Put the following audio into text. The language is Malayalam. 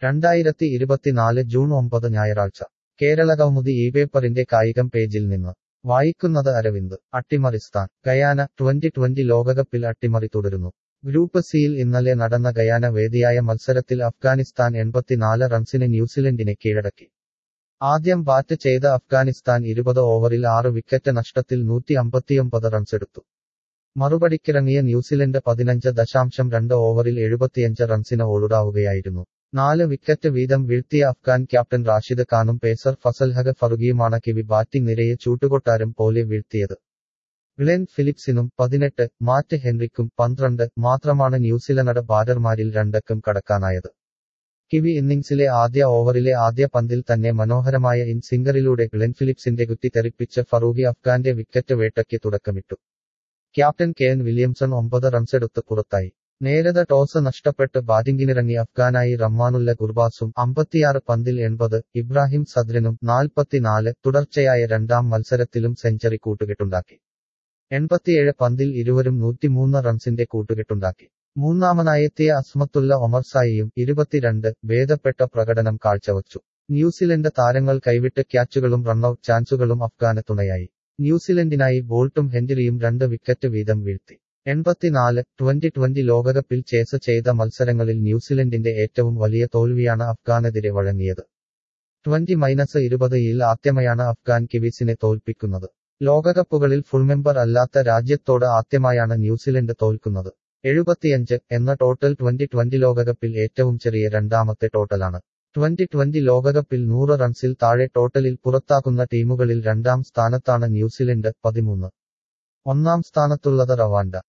രണ്ടായിരത്തി ഇരുപത്തിനാല് ജൂൺ ഒമ്പത് ഞായറാഴ്ച കേരളകൗമുദി ഈ പേപ്പറിന്റെ കായികം പേജിൽ നിന്ന് വായിക്കുന്നത് അരവിന്ദ് അട്ടിമറിസ്ഥാൻ ഗയാന ട്വന്റി ട്വന്റി ലോകകപ്പിൽ അട്ടിമറി തുടരുന്നു ഗ്രൂപ്പ് സിയിൽ ഇന്നലെ നടന്ന ഗയാന വേദിയായ മത്സരത്തിൽ അഫ്ഗാനിസ്ഥാൻ എൺപത്തിനാല് റൺസിന് ന്യൂസിലൻഡിനെ കീഴടക്കി ആദ്യം ബാറ്റ് ചെയ്ത അഫ്ഗാനിസ്ഥാൻ ഇരുപത് ഓവറിൽ ആറ് വിക്കറ്റ് നഷ്ടത്തിൽ നൂറ്റി അമ്പത്തിയൊമ്പത് റൺസെടുത്തു മറുപടിക്കിറങ്ങിയ ന്യൂസിലൻഡ് പതിനഞ്ച് ദശാംശം രണ്ട് ഓവറിൽ എഴുപത്തിയഞ്ച് റൺസിന് ഓളുടാവുകയായിരുന്നു നാല് വിക്കറ്റ് വീതം വീഴ്ത്തിയ അഫ്ഗാൻ ക്യാപ്റ്റൻ റാഷിദ് ഖാനും പേസർ ഫസൽഹഗ് ഫറുഗിയുമാണ് കിവി ബാറ്റിംഗ് നിരയെ ചൂട്ടുകൊട്ടാരം പോലെ വീഴ്ത്തിയത് ഗ്ലെൻ ഫിലിപ്സിനും പതിനെട്ട് മാറ്റ് ഹെൻറിക്കും പന്ത്രണ്ട് മാത്രമാണ് ന്യൂസിലൻഡ് ബാറ്റർമാരിൽ രണ്ടക്കം കടക്കാനായത് കിവി ഇന്നിംഗ്സിലെ ആദ്യ ഓവറിലെ ആദ്യ പന്തിൽ തന്നെ മനോഹരമായ ഇൻ സിംഗറിലൂടെ ഗ്ലെൻ ഫിലിപ്സിന്റെ കുത്തി തെറിപ്പിച്ച ഫറൂഖി അഫ്ഗാന്റെ വിക്കറ്റ് വേട്ടയ്ക്ക് തുടക്കമിട്ടു ക്യാപ്റ്റൻ കെ എൻ വില്യംസൺ ഒമ്പത് റൺസെടുത്ത് പുറത്തായി നേരത ടോസ് നഷ്ടപ്പെട്ട് ബാറ്റിംഗിനിറങ്ങി അഫ്ഗാനായി റഹ്മാനുല്ല ഗുർബാസും അമ്പത്തിയാറ് പന്തിൽ എൺപത് ഇബ്രാഹിം സദ്രനും നാൽപ്പത്തിനാല് തുടർച്ചയായ രണ്ടാം മത്സരത്തിലും സെഞ്ചറി കൂട്ടുകെട്ടുണ്ടാക്കി എൺപത്തിയേഴ് പന്തിൽ ഇരുവരും നൂറ്റിമൂന്ന് റൺസിന്റെ കൂട്ടുകെട്ടുണ്ടാക്കി മൂന്നാമനായെത്തിയ അസ്മത്തുള്ള ഒമർസായിയും ഇരുപത്തിരണ്ട് ഭേദപ്പെട്ട പ്രകടനം കാഴ്ചവച്ചു ന്യൂസിലൻഡ് താരങ്ങൾ കൈവിട്ട് ക്യാച്ചുകളും റണ്ണൌട്ട് ചാൻസുകളും അഫ്ഗാന് തുണയായി ന്യൂസിലൻഡിനായി ബോൾട്ടും ഹെൻറിയും രണ്ട് വിക്കറ്റ് വീതം വീഴ്ത്തി എൺപത്തിനാല് ട്വന്റി ട്വന്റി ലോകകപ്പിൽ ചേസ് ചെയ്ത മത്സരങ്ങളിൽ ന്യൂസിലൻഡിന്റെ ഏറ്റവും വലിയ തോൽവിയാണ് അഫ്ഗാനെതിരെ വഴങ്ങിയത് ട്വന്റി മൈനസ് ഇരുപതിൽ ആദ്യമായാണ് അഫ്ഗാൻ കിവീസിനെ തോൽപ്പിക്കുന്നത് ലോകകപ്പുകളിൽ ഫുൾ മെമ്പർ അല്ലാത്ത രാജ്യത്തോട് ആദ്യമായാണ് ന്യൂസിലൻഡ് തോൽക്കുന്നത് എഴുപത്തിയഞ്ച് എന്ന ടോട്ടൽ ട്വന്റി ട്വന്റി ലോകകപ്പിൽ ഏറ്റവും ചെറിയ രണ്ടാമത്തെ ടോട്ടലാണ് ട്വന്റി ട്വന്റി ലോകകപ്പിൽ നൂറ് റൺസിൽ താഴെ ടോട്ടലിൽ പുറത്താക്കുന്ന ടീമുകളിൽ രണ്ടാം സ്ഥാനത്താണ് ന്യൂസിലൻഡ് പതിമൂന്ന് ഒന്നാം സ്ഥാനത്തുള്ളത് റവാൻഡ